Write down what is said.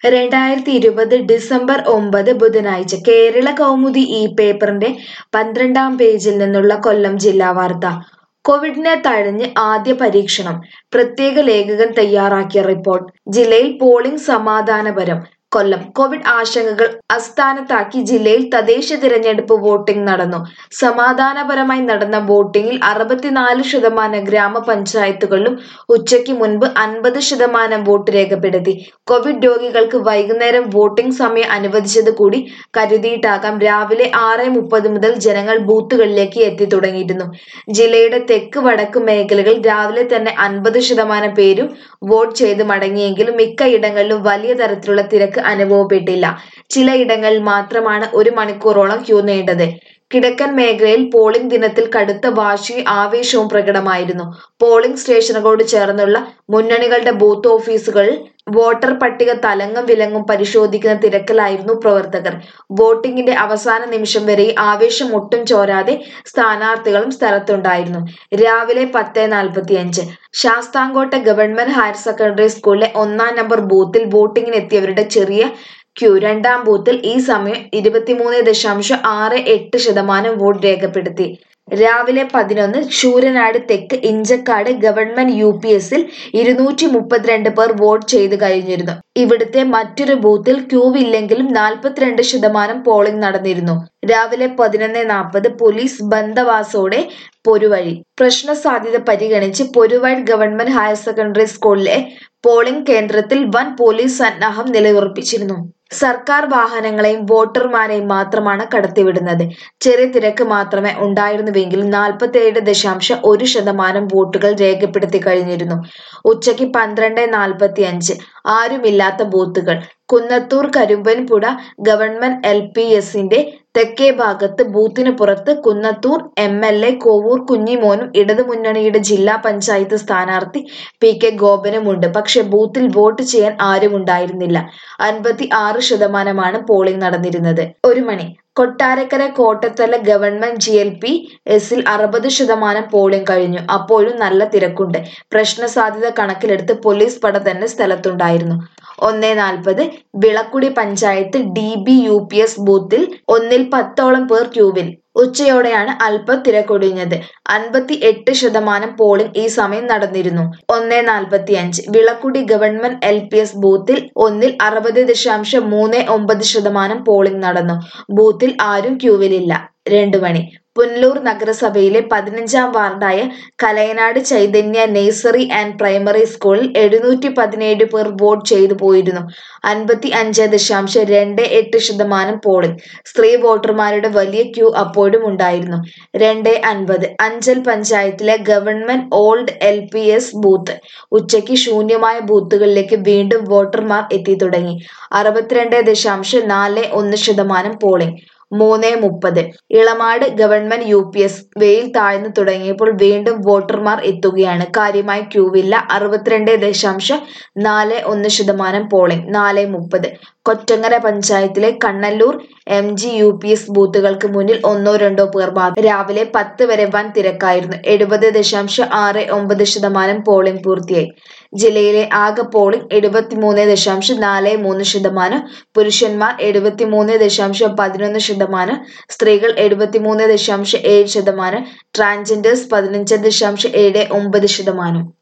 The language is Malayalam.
രണ്ടായിരത്തി ഇരുപത് ഡിസംബർ ഒമ്പത് ബുധനാഴ്ച കേരള കൗമുദി ഈ പേപ്പറിന്റെ പന്ത്രണ്ടാം പേജിൽ നിന്നുള്ള കൊല്ലം ജില്ലാ വാർത്ത കോവിഡിനെ തഴഞ്ഞ് ആദ്യ പരീക്ഷണം പ്രത്യേക ലേഖകൻ തയ്യാറാക്കിയ റിപ്പോർട്ട് ജില്ലയിൽ പോളിംഗ് സമാധാനപരം കൊല്ലം കോവിഡ് ആശങ്കകൾ അസ്ഥാനത്താക്കി ജില്ലയിൽ തദ്ദേശ തിരഞ്ഞെടുപ്പ് വോട്ടിംഗ് നടന്നു സമാധാനപരമായി നടന്ന വോട്ടിംഗിൽ അറുപത്തിനാല് ശതമാനം ഗ്രാമപഞ്ചായത്തുകളിലും ഉച്ചയ്ക്ക് മുൻപ് അൻപത് ശതമാനം വോട്ട് രേഖപ്പെടുത്തി കോവിഡ് രോഗികൾക്ക് വൈകുന്നേരം വോട്ടിംഗ് സമയം അനുവദിച്ചത് കൂടി കരുതിയിട്ടാകാം രാവിലെ ആറ് മുപ്പത് മുതൽ ജനങ്ങൾ ബൂത്തുകളിലേക്ക് എത്തി തുടങ്ങിയിരുന്നു ജില്ലയുടെ തെക്ക് വടക്ക് മേഖലകളിൽ രാവിലെ തന്നെ അൻപത് ശതമാനം പേരും വോട്ട് ചെയ്ത് മടങ്ങിയെങ്കിലും മിക്ക ഇടങ്ങളിലും വലിയ തരത്തിലുള്ള തിരക്ക് അനുഭവപ്പെട്ടില്ല ചിലയിടങ്ങളിൽ മാത്രമാണ് ഒരു മണിക്കൂറോളം ക്യൂ നീണ്ടത് കിഴക്കൻ മേഖലയിൽ പോളിംഗ് ദിനത്തിൽ കടുത്ത വാശിയും ആവേശവും പ്രകടമായിരുന്നു പോളിംഗ് സ്റ്റേഷനുകളോട് ചേർന്നുള്ള മുന്നണികളുടെ ബൂത്ത് ഓഫീസുകളിൽ വോട്ടർ പട്ടിക തലങ്ങും വിലങ്ങും പരിശോധിക്കുന്ന തിരക്കിലായിരുന്നു പ്രവർത്തകർ വോട്ടിംഗിന്റെ അവസാന നിമിഷം വരെ ആവേശം ഒട്ടും ചോരാതെ സ്ഥാനാർത്ഥികളും സ്ഥലത്തുണ്ടായിരുന്നു രാവിലെ പത്ത് നാൽപ്പത്തിയഞ്ച് ശാസ്താംകോട്ട ഗവൺമെന്റ് ഹയർ സെക്കൻഡറി സ്കൂളിലെ ഒന്നാം നമ്പർ ബൂത്തിൽ വോട്ടിംഗിനെത്തിയവരുടെ ചെറിയ ക്യൂ രണ്ടാം ബൂത്തിൽ ഈ സമയം ഇരുപത്തിമൂന്ന് ദശാംശം ആറ് എട്ട് ശതമാനം വോട്ട് രേഖപ്പെടുത്തി രാവിലെ പതിനൊന്ന് ശൂരനാട് തെക്ക് ഇഞ്ചക്കാട് ഗവൺമെന്റ് യു പി എസിൽ ഇരുന്നൂറ്റി മുപ്പത്തിരണ്ട് പേർ വോട്ട് ചെയ്തു കഴിഞ്ഞിരുന്നു ഇവിടുത്തെ മറ്റൊരു ബൂത്തിൽ ക്യൂ ഇല്ലെങ്കിലും നാൽപ്പത്തിരണ്ട് ശതമാനം പോളിംഗ് നടന്നിരുന്നു രാവിലെ പതിനൊന്ന് നാൽപ്പത് പോലീസ് ബന്ദവാസോടെ പൊരുവഴി പ്രശ്ന സാധ്യത പരിഗണിച്ച് പൊരുവഴി ഗവൺമെന്റ് ഹയർ സെക്കൻഡറി സ്കൂളിലെ പോളിംഗ് കേന്ദ്രത്തിൽ വൻ പോലീസ് സന്നാഹം നിലയുറപ്പിച്ചിരുന്നു സർക്കാർ വാഹനങ്ങളെയും വോട്ടർമാരെയും മാത്രമാണ് കടത്തിവിടുന്നത് ചെറിയ തിരക്ക് മാത്രമേ ഉണ്ടായിരുന്നുവെങ്കിലും നാൽപ്പത്തിയേഴ് ദശാംശം ഒരു ശതമാനം വോട്ടുകൾ രേഖപ്പെടുത്തി കഴിഞ്ഞിരുന്നു ഉച്ചയ്ക്ക് പന്ത്രണ്ട് നാൽപ്പത്തി അഞ്ച് ആരുമില്ലാത്ത ബൂത്തുകൾ Kunnathur Karimbanpuzha government L P എസിന്റെ തെക്കേ ഭാഗത്ത് ബൂത്തിന് പുറത്ത് Kunnathur M L A Kovoor കുഞ്ഞിമോനും ഇടതുമുന്നണിയുടെ ജില്ലാ പഞ്ചായത്ത് സ്ഥാനാർത്ഥി പി കെ ഗോപനുമുണ്ട് പക്ഷെ ബൂത്തിൽ വോട്ട് ചെയ്യാൻ ആരും ഉണ്ടായിരുന്നില്ല അൻപത്തി ആറ് ശതമാനമാണ് പോളിംഗ് നടന്നിരുന്നത് ഒരു മണി Kottarakkara Kottathala government G L P എസിൽ അറുപത് ശതമാനം പോളിംഗ് കഴിഞ്ഞു അപ്പോഴും നല്ല തിരക്കുണ്ട് പ്രശ്ന സാധ്യത കണക്കിലെടുത്ത് പോലീസ് പട തന്നെ സ്ഥലത്തുണ്ടായിരുന്നു ഒന്നേ നാൽപ്പത് വിളക്കുടി പഞ്ചായത്തിൽ D B U P S ബൂത്തിൽ ഒന്നിൽ പത്തോളം പേർ ക്യൂവിൽ ഉച്ചയോടെയാണ് അല്പം തിരക്കൊടിഞ്ഞത് അൻപത്തി എട്ട് ശതമാനം പോളിംഗ് ഈ സമയം നടന്നിരുന്നു ഒന്നേ നാൽപ്പത്തി അഞ്ച് Vilakkudi government L P S ബൂത്തിൽ ഒന്നിൽ അറുപത് ദശാംശം മൂന്ന് ഒമ്പത് ശതമാനം പോളിംഗ് നടന്നു ബൂത്തിൽ ആരും ക്യൂവിലില്ല രണ്ടു മണി പുനലൂർ നഗരസഭയിലെ പതിനഞ്ചാം വാർഡായ Kalayanad Chaithanya nursery and primary സ്കൂളിൽ എഴുന്നൂറ്റി പതിനേഴ് പേർ വോട്ട് ചെയ്തു പോയിരുന്നു അൻപത്തി അഞ്ച് ദശാംശം രണ്ട് എട്ട് ശതമാനം പോളിംഗ് സ്ത്രീ വോട്ടർമാരുടെ വലിയ ക്യൂ അപ്പോഴും ഉണ്ടായിരുന്നു രണ്ട് അൻപത് അഞ്ചൽ പഞ്ചായത്തിലെ government old L P S booth ഉച്ചയ്ക്ക് ശൂന്യമായ ബൂത്തുകളിലേക്ക് വീണ്ടും വോട്ടർമാർ എത്തി തുടങ്ങി അറുപത്തിരണ്ട് ദശാംശം നാല് ഒന്ന് ശതമാനം പോളിംഗ് മൂന്ന് മുപ്പത് Elamad government U P S വെയിൽ താഴ്ന്നു തുടങ്ങിയപ്പോൾ വീണ്ടും വോട്ടർമാർ എത്തുകയാണ് കാര്യമായി ക്യൂവില്ല അറുപത്തിരണ്ട് ദശാംശം നാല് ഒന്ന് ശതമാനം പോളിംഗ് നാല് മുപ്പത് കൊറ്റങ്ങര പഞ്ചായത്തിലെ Kannallur M G U P S ബൂത്തുകൾക്ക് മുന്നിൽ ഒന്നോ രണ്ടോ പേർ മാത്രം രാവിലെ പത്ത് വരെ വൻ തിരക്കായിരുന്നു എഴുപത് ദശാംശം ആറ് ഒമ്പത് ശതമാനം പോളിംഗ് പൂർത്തിയായി ജില്ലയിലെ ആകെ പോളിംഗ് എഴുപത്തിമൂന്ന് ദശാംശം നാല് മൂന്ന് ശതമാനം പുരുഷന്മാർ എഴുപത്തിമൂന്ന് ദശാംശം പതിനൊന്ന് ശതമാനം സ്ത്രീകൾ എഴുപത്തിമൂന്ന് ദശാംശം ഏഴ് ശതമാനം ട്രാൻജെൻഡേഴ്സ് പതിനഞ്ച് ദശാംശം ഏഴ് ഒമ്പത് ശതമാനം